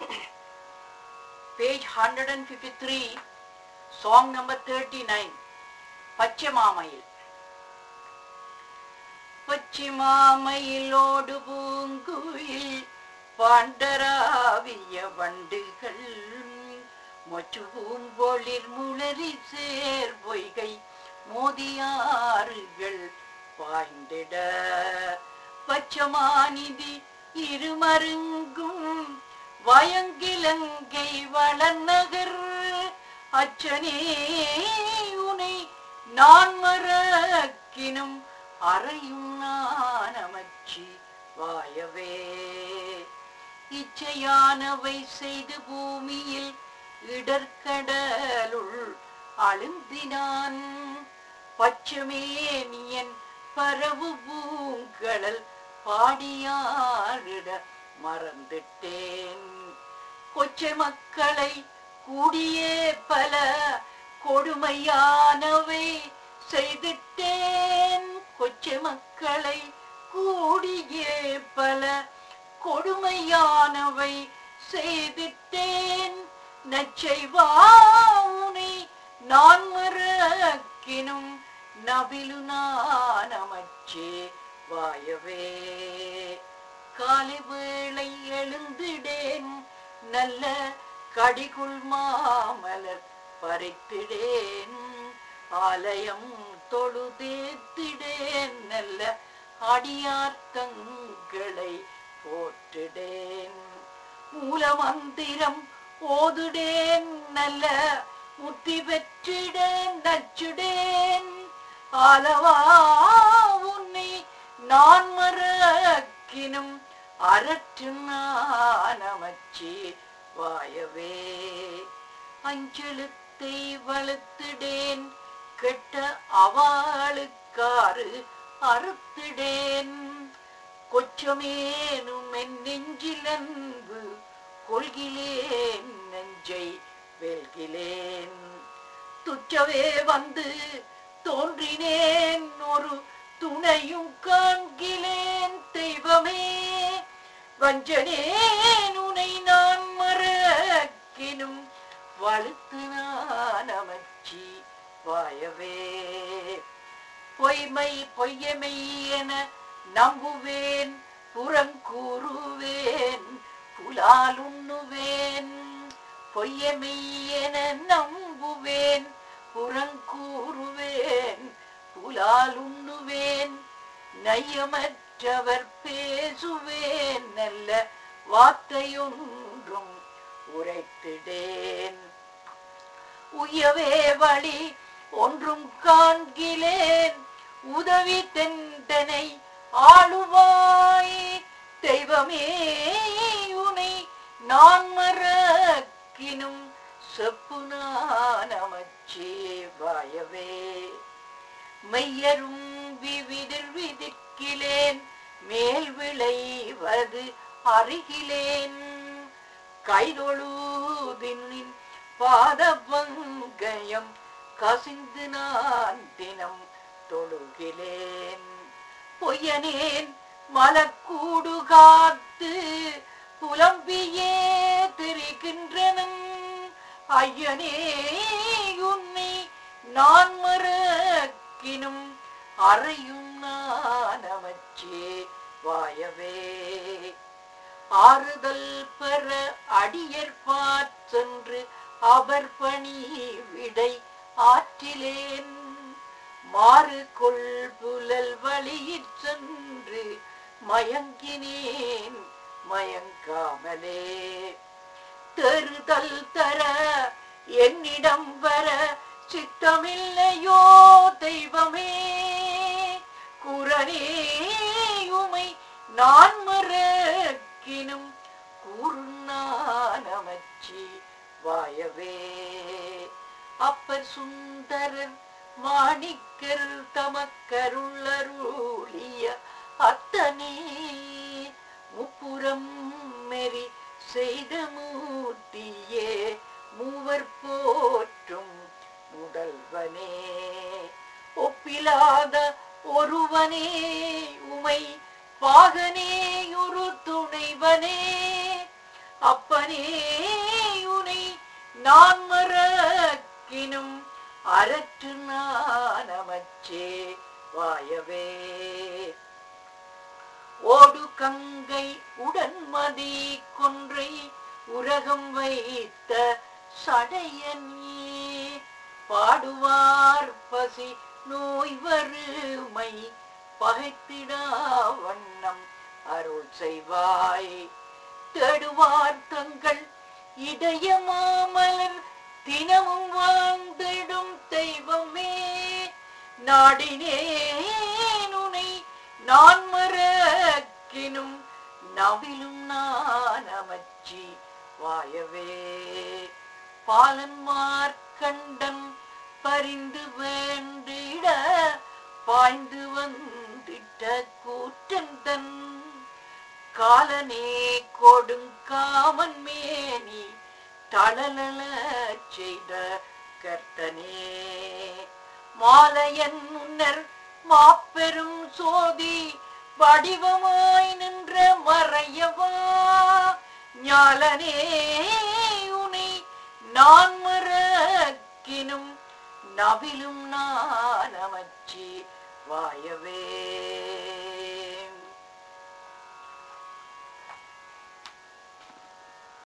page 153, song number 39, பச்சைமாமையில் பச்சிமாமையிலோடு பூங்குயில் பாண்டராவிய வண்டுகள் மொச்சு பூம்பொழிர் முளரி சேர் பொய்கை மோதியாறுகள் பாய்ந்திட பச்சமானிதி இருமருங்கும் வயங்கிலங்கை வளநகர் அச்சனே உனை நான் மறக்கினும் அறையும் நான் அமைச்சி வாயவே இச்சையானவை செய்து பூமியில் இடர்கடலுள் அழுந்தினான் பச்சமேனியன் பரவு பூங்கடல் பாடியாரிட மறந்துட்டேன் கொச்சை மக்களை கூடியே பல கொடுமையானவை செய்துட்டேன் கொச்சை மக்களை கூடியே பல கொடுமையானவை செய்துட்டேன் நச்சைவாவுனை நான் மறக்கினும் நபிலு நான் அமைச்சே வாயவே காலை வேளை எழுந்திடேன் நல்ல கடிகுள் மாமலர் பறித்திடேன் ஆலயம் தொழுதேத்திடேன் நல்ல அடியார்த்தங்களை போற்றிடேன் மூலமந்திரம் ஓதுடேன் நல்ல முத்தி பெற்றிடேன் நச்சுடேன் ஆலவா உன்னை நான் மறக்கினும் அரற்று நான் அமைச்சி வாயவே அஞ்செழுத்தை வளர்த்திடேன் கெட்ட அவாளுக்காறு அறுத்திடேன் கொச்சமேனும் என் நெஞ்சில் அன்பு கொள்கிலேன் நெஞ்சை வெல்கிலேன் துச்சவே வந்து தோன்றினேன் ஒரு துணையும் காண்கிலேன் தெய்வமே வஞ்சனேன் உனை நான் மறக்கினும் வலுத்து நான் அமைச்சி வாயவே பொய்மை பொய்யமை என நம்புவேன் புறங்கூறுவேன் புலால் உண்ணுவேன் பொய்யமை என நம்புவேன் புறங்கூறுவேன் புலால் உண்ணுவேன் நயமற்றவர் பேசுவேன் நல்ல வார்த்தையொன்றும் உரைத்திடேன் உயவே வழி ஒன்றும் காண்கிலேன் உதவி தெண்டனை ஆளுவாய் தெய்வமே உனை நான் மறக்கினும் செப்பு நான் அமைச்சே வாயவே மெய்யரும் விவிதில் விதிக்கிலேன் மேல் விளைவது அருகிலேன் கைதொழுதின் பாத பங்கயம் கசிந்து நான் தினம் தொழுகிலேன் பொய்யனேன் மலக்கூடு காத்து புலம்பியே திரிகின்றனன் ஐயனே உன்னை நான் மறக்கினும் அறையும் நான் அமைச்சே வாயவே ஆறுதல் பெற அடியற்பாற் சென்று அவர் பணி விடை ஆற்றிலேன் மாறு கொள் புலல் வழியிற் சென்று மயங்கினேன் மயங்காமலே தெருதல் தர என்னிடம் வர சித்தமில்லையோ தெய்வமே குரனே உமை நான் மறக்கினும் கூறுநான் அமைச்சி வாயவே அப்பர் சுந்தரர் மாணிக்கர் தமக்கருளருளிய அத்தனே முப்புறம் மெறி செய்த மூர்த்தியே மூவர் போற்றும் முதல்வனே ஒப்பிலாத ஒருவனே உமை பாகனே ஒரு துணைவனே அப்பனே ஞாலனே உனை நான் மறக்கினும் அரற்று நானமச்சே வாயவே ஓடு கங்கை உடன்மதி கொன்றை உரகம் வைத்த சடையனே பாடுவார் பசி நோய் வறுமை பகைத்திடா வண்ணம் அருள் செய்வாய் தேடுவார் தங்கள் இதயமாமலர் தினமும் வாழ்ந்திடும் தெய்வமே நாடினேன் உனை நான் மறக்கினும் நவிலும் நான் அமைச்சி வாயவே பாலன் மார்க்கண்டன் பரிந்து வேண்டிட பாய்ந்து வந்திட்ட கூற்றன் தன் காலனே கொடுங்காமன் மேனி தளலல செய்த கர்த்தனே மாலையன் முன்னர் மாப்பெரும் சோதி வடிவமாய் நின்ற மறையவா ஞாலனே உனை நான் மறக்கினும் நவிலும் நான் அமைச்சி வாயவே